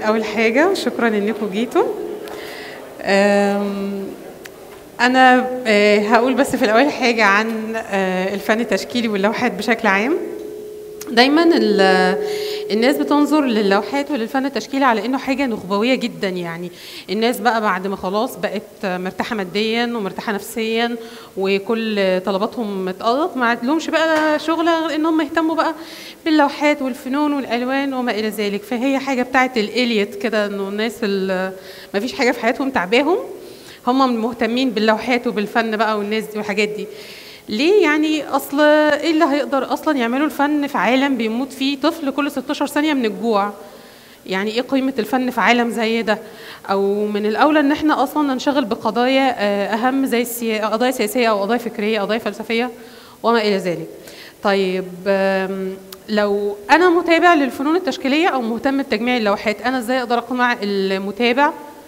اول حاجه شكرا انكم جيتوا آم، انا آه، هقول بس في الاول حاجه عن آه، الفن التشكيلي واللوحات بشكل عام دايما ال- الناس بتنظر للوحات وللفن التشكيلي على انه حاجه نخبويه جدا يعني الناس بقى بعد ما خلاص بقت مرتاحه ماديا ومرتاحه نفسيا وكل طلباتهم اتقضت ما عندهمش بقى شغل غير ان هم يهتموا بقى باللوحات والفنون والالوان وما الى ذلك فهي حاجه بتاعت الاليت كده انه الناس اللي ما فيش حاجه في حياتهم تعباهم هم مهتمين باللوحات وبالفن بقى والناس دي والحاجات دي ليه يعني اصل ايه اللي هيقدر اصلا يعملوا الفن في عالم بيموت فيه طفل كل 16 ثانيه من الجوع يعني ايه قيمه الفن في عالم زي ده او من الاولى ان احنا اصلا ننشغل بقضايا آه، اهم زي السيا... قضايا سياسيه او قضايا فكريه قضايا فلسفيه وما الى ذلك طيب آم، لو انا متابع للفنون التشكيليه او مهتم بتجميع اللوحات انا ازاي اقدر اقنع المتابع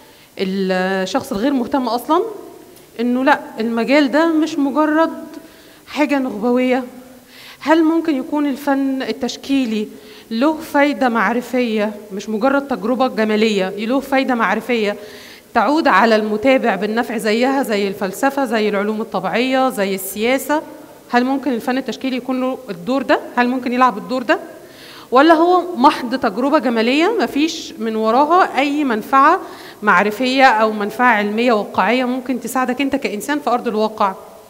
الشخص الغير مهتم اصلا انه لا المجال ده مش مجرد حاجه نخبويه هل ممكن يكون الفن التشكيلي له فايده معرفيه مش مجرد تجربه جماليه له فايده معرفيه تعود على المتابع بالنفع زيها زي الفلسفه زي العلوم الطبيعيه زي السياسه هل ممكن الفن التشكيلي يكون له الدور ده هل ممكن يلعب الدور ده ولا هو محض تجربة جمالية مفيش من وراها أي منفعة معرفية أو منفعة علمية واقعية ممكن تساعدك أنت كإنسان في أرض الواقع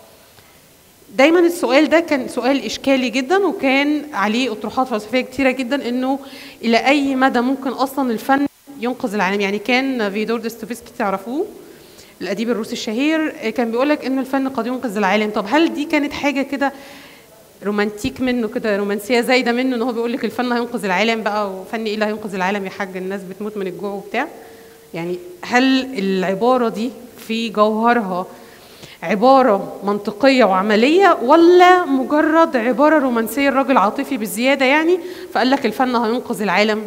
دايما السؤال ده كان سؤال إشكالي جدا وكان عليه أطروحات فلسفية كتيرة جدا إنه إلى أي مدى ممكن أصلا الفن ينقذ العالم يعني كان فيدور دوستويفسكي تعرفوه الأديب الروسي الشهير كان بيقول لك إنه الفن قد ينقذ العالم طب هل دي كانت حاجة كده رومانتيك منه كده رومانسيه زايده منه ان هو بيقول لك الفن هينقذ العالم بقى وفن ايه اللي هينقذ العالم يا حاج الناس بتموت من الجوع وبتاع يعني هل العباره دي في جوهرها عباره منطقيه وعمليه ولا مجرد عباره رومانسيه الراجل عاطفي بالزياده يعني فقال لك الفن هينقذ العالم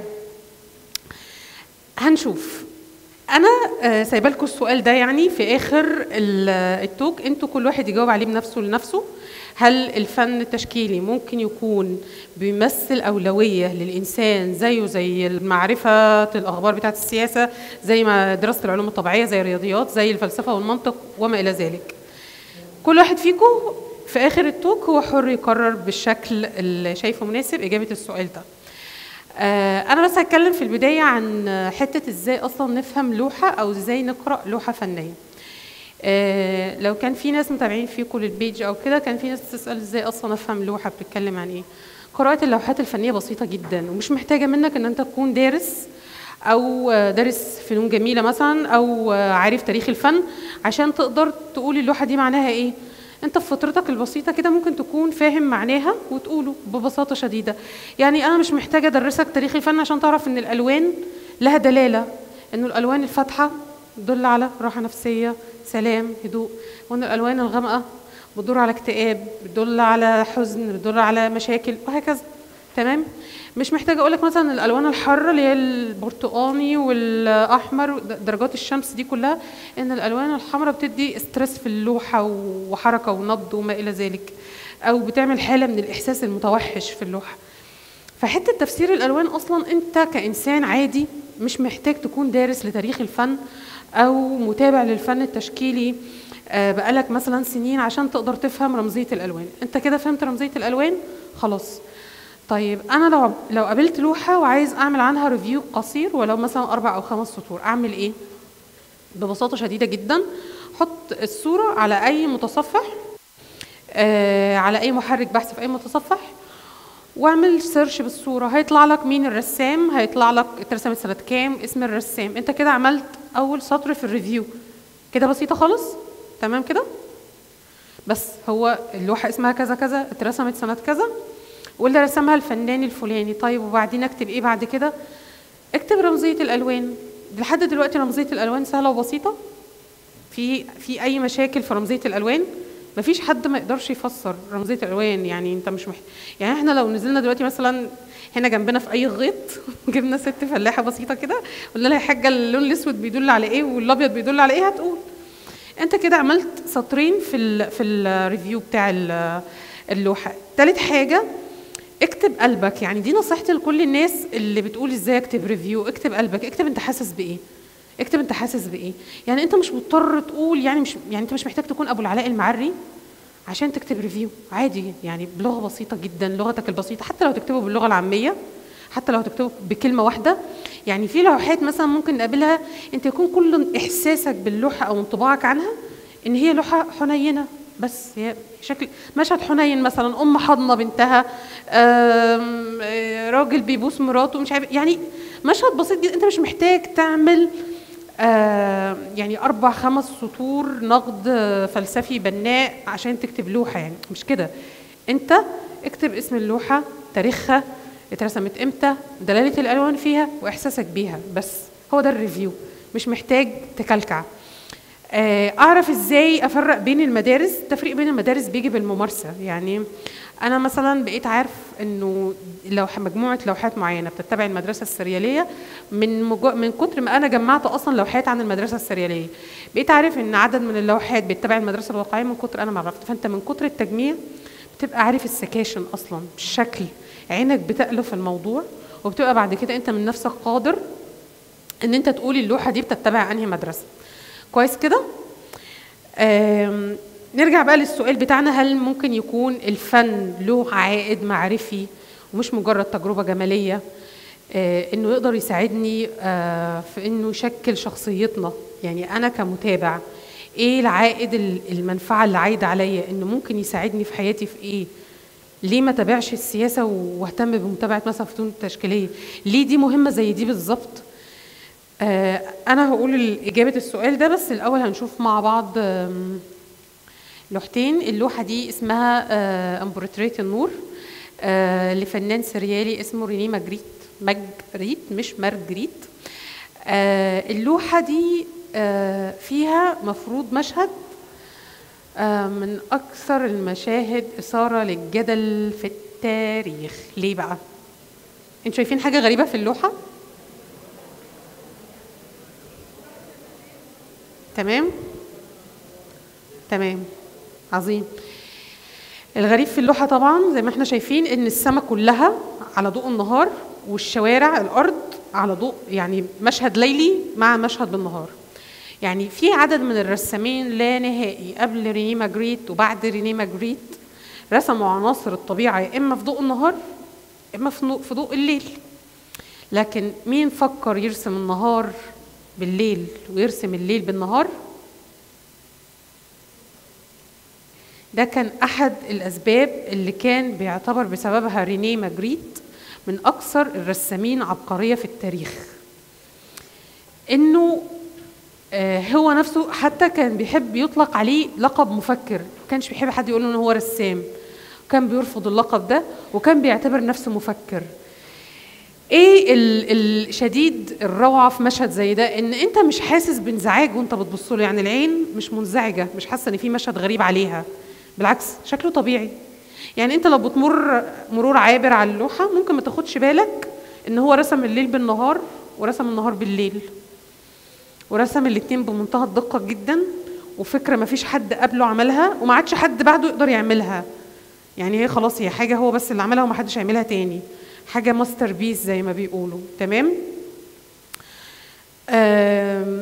هنشوف انا آه، سايبه لكم السؤال ده يعني في اخر ال- التوك انتوا كل واحد يجاوب عليه بنفسه لنفسه هل الفن التشكيلي ممكن يكون بيمثل اولويه للانسان زيه زي معرفه الاخبار بتاعه السياسه زي ما دراسه العلوم الطبيعيه زي الرياضيات زي الفلسفه والمنطق وما الى ذلك كل واحد فيكم في اخر التوك هو حر يقرر بالشكل اللي شايفه مناسب اجابه السؤال ده آه، انا بس هتكلم في البدايه عن حته ازاي اصلا نفهم لوحه او ازاي نقرا لوحه فنيه آه، لو كان في ناس متابعين فيكم للبيج او كده كان في ناس تسال ازاي اصلا افهم لوحه بتتكلم عن ايه قراءه اللوحات الفنيه بسيطه جدا ومش محتاجه منك ان انت تكون دارس او آه، دارس فنون جميله مثلا او آه، عارف تاريخ الفن عشان تقدر تقول اللوحه دي معناها ايه انت في فترتك البسيطه كده ممكن تكون فاهم معناها وتقوله ببساطه شديده يعني انا مش محتاجه ادرسك تاريخ الفن عشان تعرف ان الالوان لها دلاله انه الالوان الفاتحه تدل على راحه نفسيه سلام هدوء وان الالوان الغامقه بتدل على اكتئاب بتدل على حزن بتدل على مشاكل وهكذا تمام مش محتاجه اقول لك مثلا الالوان الحاره اللي هي البرتقاني والاحمر د- درجات الشمس دي كلها ان الالوان الحمراء بتدي ستريس في اللوحه وحركه ونبض وما الى ذلك او بتعمل حاله من الاحساس المتوحش في اللوحه فحته تفسير الالوان اصلا انت كانسان عادي مش محتاج تكون دارس لتاريخ الفن او متابع للفن التشكيلي آه، بقالك مثلا سنين عشان تقدر تفهم رمزيه الالوان انت كده فهمت رمزيه الالوان خلاص طيب انا لو لو قابلت لوحه وعايز اعمل عنها ريفيو قصير ولو مثلا اربع او خمس سطور اعمل ايه ببساطه شديده جدا حط الصوره على اي متصفح آه، على اي محرك بحث في اي متصفح واعمل سيرش بالصوره هيطلع لك مين الرسام هيطلع لك اترسمت سنه كام اسم الرسام انت كده عملت اول سطر في الريفيو كده بسيطه خالص تمام كده بس هو اللوحه اسمها كذا كذا اترسمت سنه كذا واللي رسمها الفنان الفلاني طيب وبعدين اكتب ايه بعد كده اكتب رمزيه الالوان لحد دلوقتي رمزيه الالوان سهله وبسيطه في في اي مشاكل في رمزيه الالوان مفيش حد ما يقدرش يفسر رمزيه الالوان يعني انت مش محت... يعني احنا لو نزلنا دلوقتي مثلا هنا جنبنا في اي غيط جبنا ست فلاحه بسيطه كده قلنا لها يا حاجه اللون الاسود بيدل على ايه والابيض بيدل على ايه هتقول انت كده عملت سطرين في ال في الريفيو بتاع ال- اللوحه تالت حاجه اكتب قلبك يعني دي نصيحتي لكل الناس اللي بتقول ازاي اكتب ريفيو اكتب قلبك اكتب انت حاسس بايه اكتب انت حاسس بايه يعني انت مش مضطر تقول يعني مش يعني انت مش محتاج تكون ابو العلاء المعري عشان تكتب ريفيو عادي يعني بلغه بسيطه جدا لغتك البسيطه حتى لو تكتبه باللغه العاميه حتى لو تكتبه بكلمه واحده يعني في لوحات مثلا ممكن نقابلها انت يكون كل احساسك باللوحه او انطباعك عنها ان هي لوحه حنينه بس هي شكل مشهد حنين مثلا ام حاضنه بنتها آم، آه، راجل بيبوس مراته مش عارف يعني مشهد بسيط جدا انت مش محتاج تعمل آه، يعني اربع خمس سطور نقد آه، فلسفي بناء عشان تكتب لوحه يعني مش كده انت اكتب اسم اللوحه تاريخها اترسمت امتى دلاله الالوان فيها واحساسك بيها بس هو ده الريفيو مش محتاج تكلكع آه، اعرف ازاي افرق بين المدارس التفريق بين المدارس بيجي بالممارسه يعني انا مثلا بقيت عارف انه لو مجموعه لوحات معينه بتتبع المدرسه السرياليه من مجو... من كتر ما انا جمعت اصلا لوحات عن المدرسه السرياليه بقيت عارف ان عدد من اللوحات بيتبع المدرسه الواقعيه من كتر انا ما عرفت فانت من كتر التجميع بتبقى عارف السكاشن اصلا بالشكل عينك بتألف الموضوع وبتبقى بعد كده انت من نفسك قادر ان انت تقول اللوحه دي بتتبع انهي مدرسه كويس كده آم، نرجع بقى للسؤال بتاعنا هل ممكن يكون الفن له عائد معرفي ومش مجرد تجربه جماليه آه، انه يقدر يساعدني آه، في انه يشكل شخصيتنا يعني انا كمتابع ايه العائد ال- المنفعه اللي عايده عليا انه ممكن يساعدني في حياتي في ايه ليه ما تابعش السياسه واهتم بمتابعه مثلا فنون التشكيليه ليه دي مهمه زي دي بالظبط آه، انا هقول ال- اجابه السؤال ده بس الاول هنشوف مع بعض آم، لوحتين اللوحه دي اسمها آه، امبراطوريه النور آه، لفنان سريالي اسمه ريني ماجريت ماجريت مش مارجريت آه، اللوحه دي آه، فيها مفروض مشهد آه، من اكثر المشاهد اثاره للجدل في التاريخ ليه بقى انتوا شايفين حاجه غريبه في اللوحه تمام تمام عظيم الغريب في اللوحه طبعا زي ما احنا شايفين ان السماء كلها على ضوء النهار والشوارع الارض على ضوء يعني مشهد ليلي مع مشهد بالنهار يعني في عدد من الرسامين لا نهائي قبل ريني ماجريت وبعد ريني ماجريت رسموا عناصر الطبيعه يا اما في ضوء النهار يا اما في نو- في ضوء الليل لكن مين فكر يرسم النهار بالليل ويرسم الليل بالنهار ده كان احد الاسباب اللي كان بيعتبر بسببها رينيه ماجريت من اكثر الرسامين عبقريه في التاريخ انه آه، هو نفسه حتى كان بيحب يطلق عليه لقب مفكر ما كانش بيحب حد يقول له ان هو رسام كان بيرفض اللقب ده وكان بيعتبر نفسه مفكر ايه ال- الشديد الروعه في مشهد زي ده ان انت مش حاسس بانزعاج وانت بتبص له يعني العين مش منزعجه مش حاسه ان في مشهد غريب عليها بالعكس شكله طبيعي يعني انت لو بتمر مرور عابر على اللوحه ممكن ما تاخدش بالك ان هو رسم الليل بالنهار ورسم النهار بالليل ورسم الاتنين بمنتهى الدقه جدا وفكره ما فيش حد قبله عملها وما عادش حد بعده يقدر يعملها يعني هي خلاص هي حاجه هو بس اللي عملها وما حدش هيعملها تاني حاجه ماستر بيس زي ما بيقولوا تمام آم،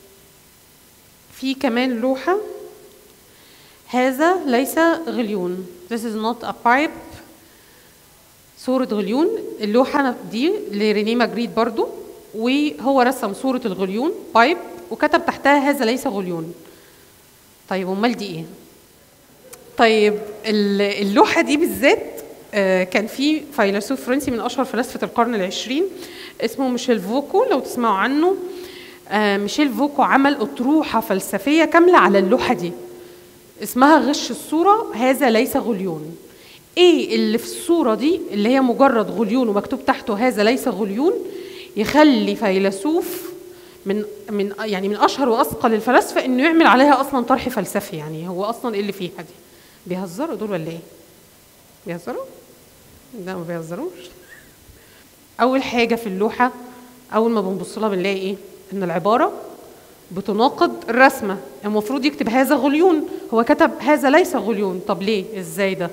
في كمان لوحه هذا ليس غليون This is not a pipe صورة غليون اللوحة دي لرينيه ماجريت برضو وهو رسم صورة الغليون بايب وكتب تحتها هذا ليس غليون طيب امال دي ايه طيب ال- اللوحة دي بالذات آه، كان في فيلسوف فرنسي من اشهر فلاسفة القرن العشرين اسمه ميشيل فوكو لو تسمعوا عنه آه، ميشيل فوكو عمل اطروحة فلسفية كاملة على اللوحة دي اسمها غش الصورة هذا ليس غليون ايه اللي في الصورة دي اللي هي مجرد غليون ومكتوب تحته هذا ليس غليون يخلي فيلسوف من من يعني من اشهر واثقل الفلاسفه انه يعمل عليها اصلا طرح فلسفي يعني هو اصلا ايه اللي فيها دي بيهزروا دول ولا ايه بيهزروا لا ما بيهزروش اول حاجه في اللوحه اول ما بنبص لها بنلاقي ايه ان العباره بتناقض الرسمه المفروض يكتب هذا غليون هو كتب هذا ليس غليون طب ليه ازاي ده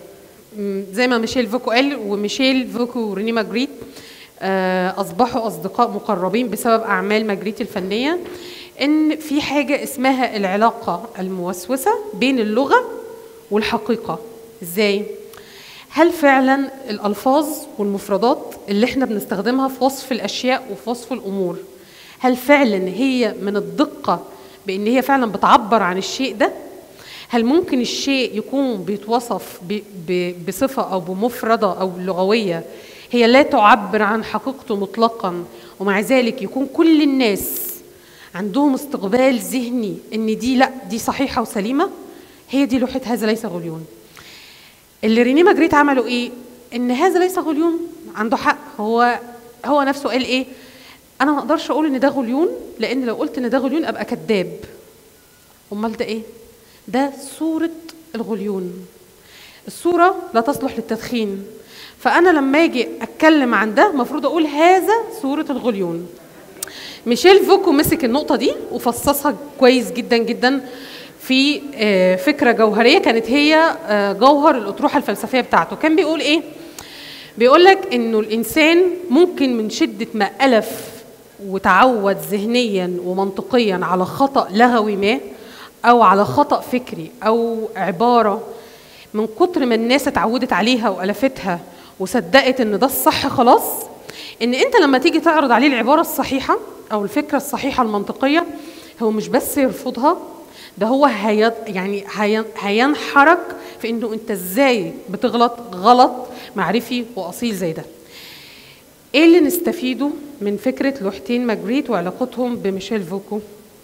م، زي ما ميشيل فوكو قال وميشيل فوكو وريني ماجريت آه، اصبحوا اصدقاء مقربين بسبب اعمال ماجريت الفنيه ان في حاجه اسمها العلاقه الموسوسه بين اللغه والحقيقه ازاي هل فعلا الالفاظ والمفردات اللي احنا بنستخدمها في وصف الاشياء وفي وصف الامور هل فعلا هي من الدقه بان هي فعلا بتعبر عن الشيء ده هل ممكن الشيء يكون بيتوصف ب- ب- بصفه او بمفرده او لغويه هي لا تعبر عن حقيقته مطلقا ومع ذلك يكون كل الناس عندهم استقبال ذهني ان دي لا دي صحيحه وسليمه هي دي لوحه هذا ليس غليون اللي رينيه ماجريت عملوا ايه ان هذا ليس غليون عنده حق هو هو نفسه قال ايه انا ما اقدرش اقول ان ده غليون لان لو قلت ان ده غليون ابقى كذاب امال ده ايه ده صوره الغليون الصوره لا تصلح للتدخين فانا لما اجي اتكلم عن ده المفروض اقول هذا صوره الغليون ميشيل فوكو مسك النقطة دي وفصصها كويس جدا جدا في آه، فكرة جوهرية كانت هي آه، جوهر الأطروحة الفلسفية بتاعته كان بيقول إيه؟ بيقول لك إنه الإنسان ممكن من شدة ما ألف وتعود ذهنيا ومنطقيا على خطأ لغوي ما أو على خطأ فكري أو عبارة من كتر ما الناس اتعودت عليها وألفتها وصدقت إن ده الصح خلاص ان انت لما تيجي تعرض عليه العباره الصحيحه او الفكره الصحيحه المنطقيه هو مش بس يرفضها ده هو هي يعني هي هينحرك في انه انت ازاي بتغلط غلط معرفي واصيل زي ده ايه اللي نستفيده من فكره لوحتين ماجريت وعلاقتهم بميشيل فوكو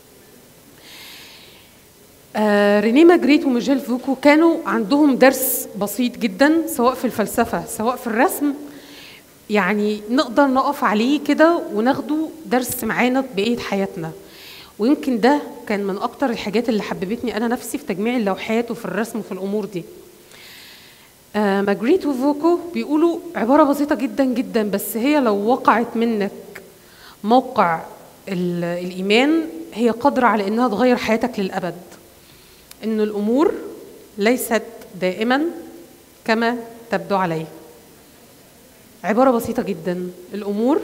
آه رينيه ماجريت وميشيل فوكو كانوا عندهم درس بسيط جدا سواء في الفلسفه سواء في الرسم يعني نقدر نقف عليه كده وناخده درس معانا بقية حياتنا ويمكن ده كان من أكتر الحاجات اللي حببتني أنا نفسي في تجميع اللوحات وفي الرسم وفي الأمور دي آه ماجريت وفوكو بيقولوا عبارة بسيطة جدا جدا بس هي لو وقعت منك موقع ال- الإيمان هي قادرة على إنها تغير حياتك للأبد إن الأمور ليست دائما كما تبدو عليه عبارة بسيطة جدا الأمور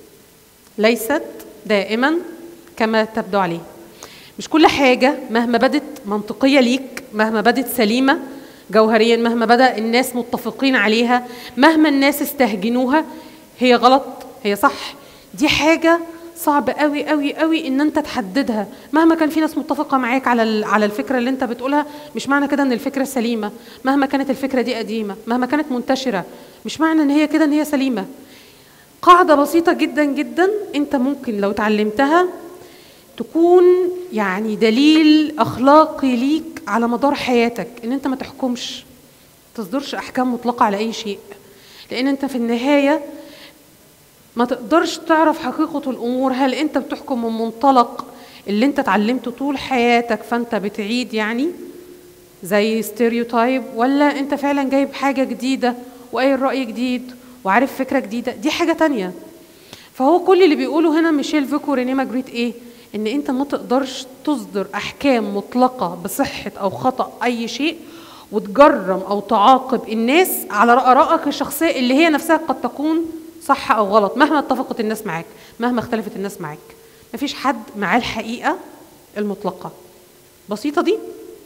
ليست دائما كما تبدو عليه مش كل حاجة مهما بدت منطقية ليك مهما بدت سليمة جوهريا مهما بدأ الناس متفقين عليها مهما الناس استهجنوها هي غلط هي صح دي حاجة صعب قوي قوي قوي ان انت تحددها مهما كان في ناس متفقه معاك على ال- على الفكره اللي انت بتقولها مش معنى كده ان الفكره سليمه مهما كانت الفكره دي قديمه مهما كانت منتشره مش معنى ان هي كده ان هي سليمه قاعده بسيطه جدا جدا انت ممكن لو اتعلمتها تكون يعني دليل اخلاقي ليك على مدار حياتك ان انت ما تحكمش تصدرش احكام مطلقه على اي شيء لان انت في النهايه ما تقدرش تعرف حقيقة الأمور هل أنت بتحكم من منطلق اللي أنت اتعلمته طول حياتك فأنت بتعيد يعني زي ستيريوتايب ولا أنت فعلا جايب حاجة جديدة وقايل رأي جديد وعارف فكرة جديدة دي حاجة تانية فهو كل اللي بيقوله هنا ميشيل فيكو ورينيه ماجريت ايه ان انت ما تقدرش تصدر احكام مطلقه بصحه او خطا اي شيء وتجرم او تعاقب الناس على ارائك الشخصيه اللي هي نفسها قد تكون صح او غلط مهما اتفقت الناس معاك مهما اختلفت الناس معاك مفيش حد معاه الحقيقه المطلقه بسيطه دي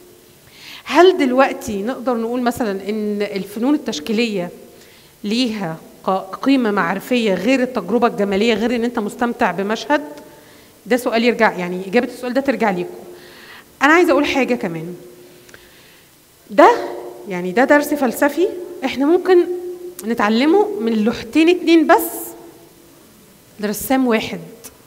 هل دلوقتي نقدر نقول مثلا ان الفنون التشكيليه ليها ق- قيمه معرفيه غير التجربه الجماليه غير ان انت مستمتع بمشهد ده سؤال يرجع يعني اجابه السؤال ده ترجع ليكم انا عايزه اقول حاجه كمان ده يعني ده درس فلسفي احنا ممكن نتعلمه من لوحتين اتنين بس لرسام واحد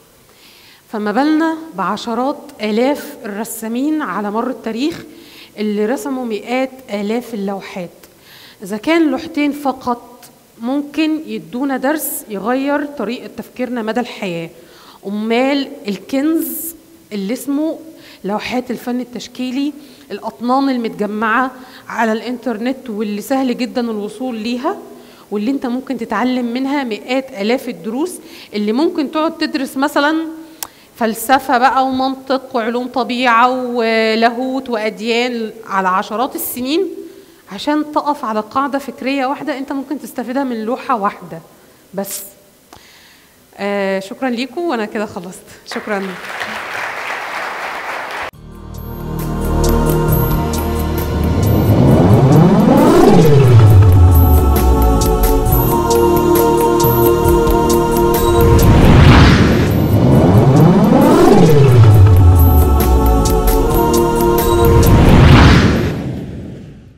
فما بالنا بعشرات آلاف الرسامين على مر التاريخ اللي رسموا مئات آلاف اللوحات إذا كان لوحتين فقط ممكن يدونا درس يغير طريقة تفكيرنا مدى الحياة أمال الكنز اللي اسمه لوحات الفن التشكيلي الأطنان المتجمعة على الإنترنت واللي سهل جدا الوصول ليها واللي انت ممكن تتعلم منها مئات آلاف الدروس اللي ممكن تقعد تدرس مثلا فلسفة بقى ومنطق وعلوم طبيعة ولاهوت وأديان على عشرات السنين عشان تقف على قاعده فكريه واحده انت ممكن تستفيدها من لوحه واحده بس آه شكرا ليكم وانا كده خلصت شكرا